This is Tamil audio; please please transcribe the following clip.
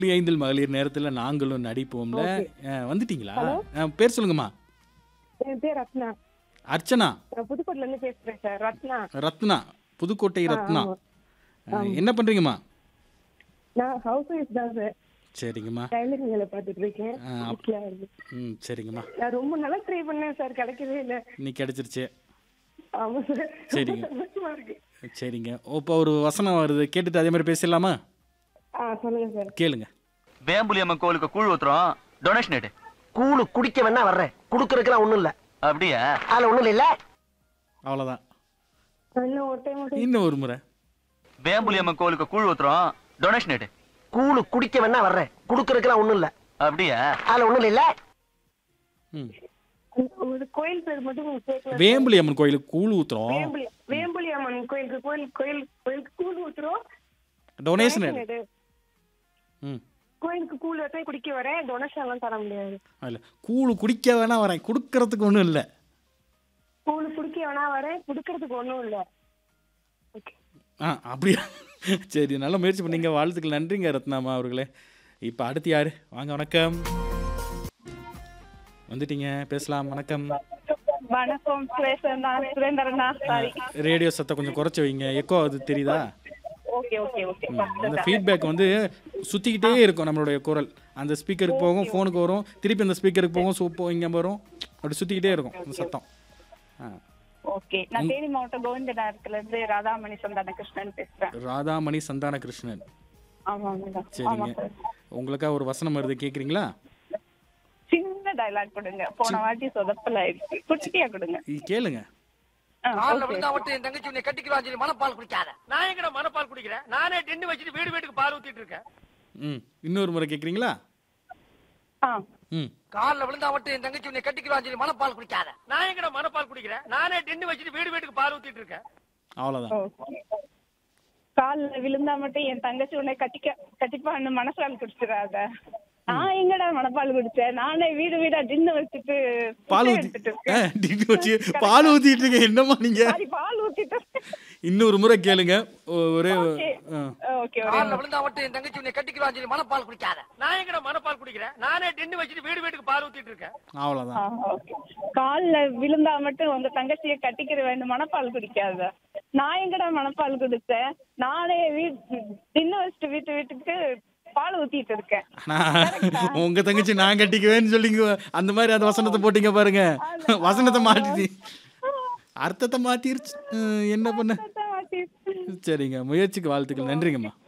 புள்ளி ஐந்தில் மகளிர் நேரத்துல நாங்களும் நடிப்போம்ல Okay. அஹ், வந்துட்டீங்களா Hello? அஹ், பேர் சொல்லுங்கம்மா என் பேர் ரத்னா அர்ச்சனா நான் புதுக்கோட்டையில இருந்து பேசுறேன் சார் ரத்னா ரத்னா புதுக்கோட்டை ஆ, ரத்னா ஆமா. அஹ், என்ன பண்றீங்கம்மா நான் ஹவுஸ் ஒய்ஃப் தான் சார் சரிங்கம்மா டைலரிங் வேலை பார்த்துட்டு இருக்கேன் ஆ, அப்- வீட்ல இருந்து. ம் சரிங்கம்மா நான் ரொம்ப நல்லா ட்ரை பண்ணேன் சார் கிடைக்கவே இல்லை இன்னைக்கு கிடைச்சிருச்சு ஆமா சார் சரிங்க. ரொம்ப சந்தோஷமா இருக்கு சரிங்க இப்போ ஒரு வசனம் வருது கேட்டுட்டு அதே மாதிரி பேசிடலாமா ஆ சொல்லுங்க சார் கேளுங்க வேம்புலி அம்மன் கோவிலுக்கு கூழ் ஊத்துறோம் டொனேஷன் எடு கூழு குடிக்க வேணா வர்றேன் குடுக்கறதுக்குலாம் ஒண்ணும் இல்ல அப்படியா அதுல ஒண்ணும் இல்ல அவ்வளோதான் இன்னும் ஒரு டைம் மட்டும் இன்னும் ஒரு முறை வேம்புலி அம்மன் கோவிலுக்கு கூழ் ஊத்துறோம் டொனேஷன் எடு கூழு குடிக்க வேணா வர்றேன் குடுக்கறதுக்குலாம் ஒண்ணும் இல்ல அப்படியா அதுல ஒண்ணும் இல்ல ம் ஒரு கோயில் பேர் மட்டும் கேட்கல வேம்புலி அம்மன் கோயிலுக்கு கூழ் ஊத்துறோம் வேம்புலி வேம்புலி அம்மன் கோயிலுக்கு கோயில் கோயில் கோயிலுக்கு கூழ் ஊத்துறோம் டொனேஷன் donation எடு. ம் கோயிலுக்கு கூழ் வச்சா குடிக்க வரேன் டொனேஷன் எல்லாம் தர முடியாது இல்ல கூழ் குடிக்க வேணா வரேன் கொடுக்கறதுக்கு ஒன்றும் இல்லை கூழ் குடிக்க வேணா வரேன் குடுக்கறதுக்கு ஒண்ணும் இல்ல ஓகே ஆ அப்படியா சரி நல்ல முயற்சி பண்ணீங்க வாழ்த்துக்கள் நன்றிங்க ரத்னாமா அவர்களே இப்போ அடுத்து யாரு வாங்க வணக்கம் வந்துட்டீங்க பேசலாம் வணக்கம் வணக்கம் சுரேஷன் தான் சுரேந்திரனா சாரி ரேடியோ சத்தம் கொஞ்சம் குறைச்சி வைங்க எக்கோ அது தெரியுதா ஓகே ஓகே ஓகே ம், அந்த ஃபீட்பேக் வந்து சுற்றிக்கிட்டே இருக்கும் நம்மளுடைய குரல் அந்த ஸ்பீக்கருக்கு போகும் ஃபோனுக்கு வரும் திருப்பி அந்த ஸ்பீக்கருக்கு போகும் சூப்போ இங்கே வரும் அப்படி சுற்றிக்கிட்டே இருக்கும் அந்த சத்தம் ஆ ஓகே நான் தேனி மாவட்டம் கோவிந்தநகரத்துல இருந்து ராதாமணி சந்தான கிருஷ்ணன் பேசுறேன் ராதாமணி சந்தான கிருஷ்ணன் ஆமா ஆமா சரிங்க சார் உங்களுக்கா ஒரு வசனம் வருது கேட்குறீங்களா சின்ன டயலாக் கொடுங்க போன வாட்டி சொதப்பல் ஆயிடுச்சு குட்டியா கொடுங்க கேளுங்க ஆ, கால்ல okay. விழுந்தா மட்டும் என் தங்கச்சி உன்னை கட்டிக்கிறான் சொல்லி மனப்பால் குடிக்காத நான் எங்கட மனப்பால் குடிக்கிறேன் நானே டென்னு வச்சுட்டு வீடு வீட்டுக்கு பால் ஊத்திட்டு இருக்கேன் ம் இன்னொரு முறை கேட்குறீங்களா ஆ ம் கால்ல விழுந்தா மட்டும் என் தங்கச்சி உன்னை கட்டிக்கிறான் சொல்லி மனப்பால் குடிக்காத நான் எங்கட மனப்பால் குடிக்கிறேன் நானே டென்னு வச்சுட்டு வீடு வீட்டுக்கு பால் ஊத்திட்டு இருக்கேன் அவ்வளோதான் ஓகே கால்ல விழுந்தா மட்டும் என் தங்கச்சி உன்னை கட்டிக்க கட்டிப்பான்னு மனசால் குடிச்சிடாத நான் எங்கடா மனப்பால் குடிச்சேன் நானே வீடு வீடா டின்னு வச்சுட்டு பால் புட்டு ஊத்தி எடுத்துட்டு ஆ, இருக்கேன் டின்னு வச்சு பால் ஊத்திட்டு இருக்கேன் என்னம்மா நீங்க சாரி பால் ஊத்திட்டு இன்னொரு முறை கேளுங்க ஒ- ஒரே Okay. ஆ. ஓகே கால்ல விழுந்தா மட்டும் என் தங்கச்சி உன்னை கட்டிக்கிறான் சொல்லி மனப்பால் குடிக்காத நான் எங்கட மனப்பால் குடிக்கிறேன் நானே டென்னு வச்சுட்டு வீடு வீட்டுக்கு பால் ஊத்திட்டு இருக்கேன் அவ்வளோதான் கால்ல விழுந்தா மட்டும் உங்க தங்கச்சியை கட்டிக்கிற வேண்டும் மனப்பால் குடிக்காத நான் எங்கடா மனப்பால் குடிச்சேன் நானே வீட்டு தின்னு வச்சுட்டு வீட்டு வீட்டுக்கு பால் ஊத்திட்டு இருக்கேன் ஆனா உங்க தங்கச்சி நான் கட்டிக்குவேன்னு சொல்லிங்க அந்த மாதிரி அந்த வசனத்தை போட்டீங்க பாருங்க வசனத்தை மாட்டிச்சு அர்த்தத்தை மாத்திருச்சு ம், என்ன பண்ண சரிங்க முயற்சிக்கு வாழ்த்துக்கள் நன்றிங்கம்மா